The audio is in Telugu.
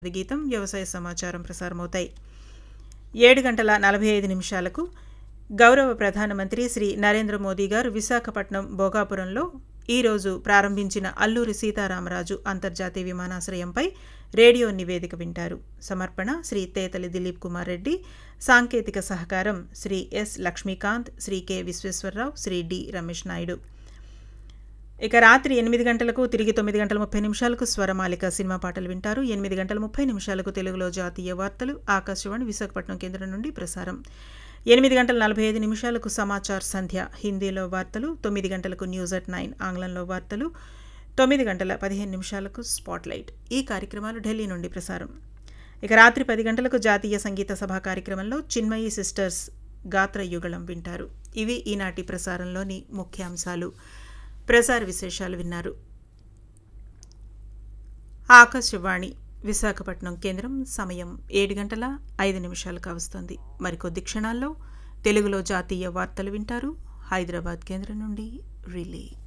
గీతం వ్యవసాయ సమాచారం ప్రసారమవుతాయి ఏడు గంటల నలభై ఐదు నిమిషాలకు గౌరవ ప్రధానమంత్రి శ్రీ నరేంద్ర మోదీ గారు విశాఖపట్నం భోగాపురంలో ఈరోజు ప్రారంభించిన అల్లూరి సీతారామరాజు అంతర్జాతీయ విమానాశ్రయంపై రేడియో నివేదిక వింటారు సమర్పణ శ్రీ తేతలి దిలీప్ కుమార్ రెడ్డి సాంకేతిక సహకారం Shri S Lakshmikanth Shri K Visweswararao Shri D Ramesh Naidu ఇక రాత్రి ఎనిమిది గంటలకు తిరిగి తొమ్మిది గంటల ముప్పై నిమిషాలకు స్వరమాలిక సినిమా పాటలు వింటారు ఎనిమిది గంటల ముప్పై నిమిషాలకు తెలుగులో జాతీయ వార్తలు ఆకాశవాణి విశాఖపట్నం కేంద్రం నుండి ప్రసారం ఎనిమిది గంటల నలభై ఐదు నిమిషాలకు సమాచార్ సంధ్య హిందీలో వార్తలు తొమ్మిది గంటలకు న్యూస్ అట్ నైన్ ఆంగ్లంలో వార్తలు తొమ్మిది గంటల పదిహేను నిమిషాలకు స్పాట్లైట్ ఈ కార్యక్రమాలు ఢిల్లీ నుండి ప్రసారం ఇక రాత్రి పది గంటలకు జాతీయ సంగీత సభ కార్యక్రమంలో చిన్మయి సిస్టర్స్ గాత్ర యుగళం వింటారు ఇవి ఈనాటి ప్రసారంలోని ముఖ్యాంశాలు ప్రసార విశేషాలు విన్నారు ఆకాశవాణి విశాఖపట్నం కేంద్రం సమయం ఏడు గంటల ఐదు నిమిషాలు కావస్తోంది మరికొద్ది క్షణాల్లో తెలుగులో జాతీయ వార్తలు వింటారు హైదరాబాద్ కేంద్రం నుండి రిలే